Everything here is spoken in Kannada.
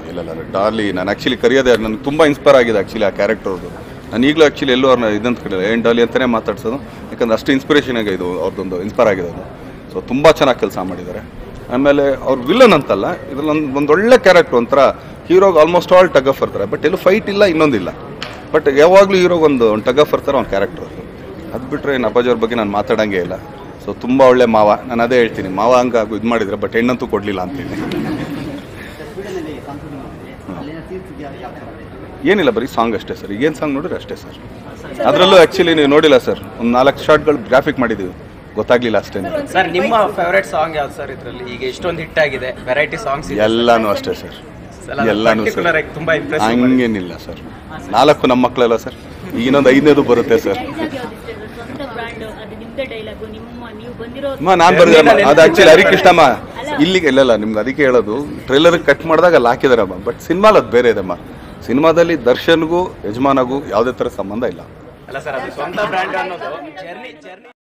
ಇಲ್ಲ ಇಲ್ಲ ಡಾರ್ಲಿ ನಾನು ಆ್ಯಕ್ಚುಲಿ ಕರೆಯೋದೇ ನನಗೆ ತುಂಬ ಇನ್ಸ್ಪೈರ್ ಆಗಿದೆ ಆ್ಯಕ್ಚುಲಿ ಆ ಕ್ಯಾರೆಕ್ಟರ್ದು ನಾನು ಈಗಲೂ ಆ್ಯಕ್ಚುಲಿ ಎಲ್ಲೂ ಅವ್ರನ್ನ ಇದಂತ ಕರೆಯಲ್ಲ ಏನು ಡಾಲಿ ಅಂತಲೇ ಮಾತಾಡ್ಸೋದು ಯಾಕಂದ್ರೆ ಅಷ್ಟು ಇನ್ಸ್ಪಿರೇಷನ್ ಆಗಿದೆ ಇದು ಅವ್ರದ್ದೊಂದು ಇನ್ಸ್ಪೈರ್ ಆಗಿದೆ ಅದು ಸೊ ತುಂಬ ಚೆನ್ನಾಗಿ ಕೆಲಸ ಮಾಡಿದ್ದಾರೆ ಆಮೇಲೆ ಅವ್ರು ವಿಲನ್ ಅಂತಲ್ಲ ಇದ್ರಲ್ಲಿ ಒಂದು ಒಂದು ಒಳ್ಳೆ ಕ್ಯಾರೆಕ್ಟರ್ ಒಂಥರ ಹೀರೋಗೆ ಆಲ್ಮೋಸ್ಟ್ ಆಲ್ ಟಗ್ ಆಫ್ ಇರ್ತಾರೆ ಬಟ್ ಎಲ್ಲೂ ಫೈಟ್ ಇಲ್ಲ ಇನ್ನೊಂದಿಲ್ಲ ಬಟ್ ಯಾವಾಗಲೂ ಹೀರೋಗೆ ಒಂದು ಒಂದು ಟಗ್ ಆಫ್ ಇರ್ತಾರೆ ಒಂದು ಕ್ಯಾರೆಕ್ಟರ್ ಅದು ಅದು ಬಿಟ್ಟರೆ ಏನು ಅಪ್ಪಾಜಿ ಅವ್ರ ಬಗ್ಗೆ ನಾನು ಮಾತಾಡೋಂಗೇ ಇಲ್ಲ ಸೊ ತುಂಬ ಒಳ್ಳೆ ಮಾವ ನಾನು ಅದೇ ಹೇಳ್ತೀನಿ ಮಾವ ಹಂಗಾಗು ಇದು ಮಾಡಿದ್ರೆ ಬಟ್ ಹೆಣ್ಣಂತೂ ಕೊಡಲಿಲ್ಲ ಅಂತೀನಿ ಏನಿಲ್ಲ ಬರೀ ಸಾಂಗ್ ಅಷ್ಟೇ ಸರ್ ಏನು ಸಾಂಗ್ ನೋಡಿದ್ರೆ ಅಷ್ಟೇ ಸರ್ ಅದರಲ್ಲೂ ಆ್ಯಕ್ಚುಲಿ ನೀವು ನೋಡಿಲ್ಲ ಸರ್ ಒಂದು ನಾಲ್ಕು ಶಾರ್ಟ್ಗಳು ಗ್ರಾಫಿಕ್ ಮಾಡಿದ್ದೀವಿ ಗೊತ್ತಾಗ್ಲಿಲ್ಲ ಅಷ್ಟೇ ಸರ್ ನಿಮ್ಮ ಫೇವರೇಟ್ ಸಾಂಗ್ ಯಾವ್ದು ಸರ್ ಇದರಲ್ಲಿ ಈಗ ಎಷ್ಟೊಂದು ಹಿಟ್ ಆಗಿದೆ ವೆರೈಟಿ ಸಾಂಗ್ಸ್ ಇದೆ ಎಲ್ಲಾನು ಅಷ್ಟೇ ಸರ್ ಎಲ್ಲಾನು ಸರ್ ಪರ್ಟಿಕ್ಯುಲರ್ ಆಗಿ ತುಂಬಾ ಇಂಪ್ರೆಸ್ ಹಂಗೇನಿಲ್ಲ ಸರ್ ನಾಲ್ಕು ನಮ್ಮ ಮಕ್ಕಳಲ್ಲ ಸರ್ ಈಗ ಇನ್ನೊಂದು ಐದನೇದು ಬರುತ್ತೆ ಸರ್ ಡೈಲಾಗ್ ಯಾವ್ದಿಷ್ಟ ಸ್ವಂತ ಬ್ರ್ಯಾಂಡ್ ಅದು ನಿಮ್ದೇ ಡೈಲಾಗು ನಿಮ್ಮ ನೀವು ಬಂದಿರೋ ಅಮ್ಮ ನಾನು ಬರ್ದಿರಮ್ಮ ಅದು ಆ್ಯಕ್ಚುಲಿ ಹರಿಕೃಷ್ಣಮ್ಮ ಇಲ್ಲಿಗೆ ಇಲ್ಲಲ್ಲ ನಿಮ್ಗೆ ಅದಕ್ಕೆ ಹೇಳೋದು ಟ್ರೈಲರ್ ಕಟ್ ಮಾಡಿದಾಗ ಅಲ್ಲಿ ಹಾಕಿದಾರಮ್ಮ ಬಟ್ ಸಿನಿಮಾಲ್ ಅದು ಬೇರೆ ಇದೆಮ್ಮ ಸಿನಿಮಾದಲ್ಲಿ ದರ್ಶನ್ಗೂ ಯಜಮಾನಗೂ ಯಾವುದೇ ಥರ ಸಂಬಂಧ ಇಲ್ಲ ಅಲ್ಲ ಸರ್ ಅದು ಸ್ವಂತ ಬ್ರ್ಯಾಂಡ್ ಅನ್ನೋದು ಜರ್ನಿ ಜರ್ನಿ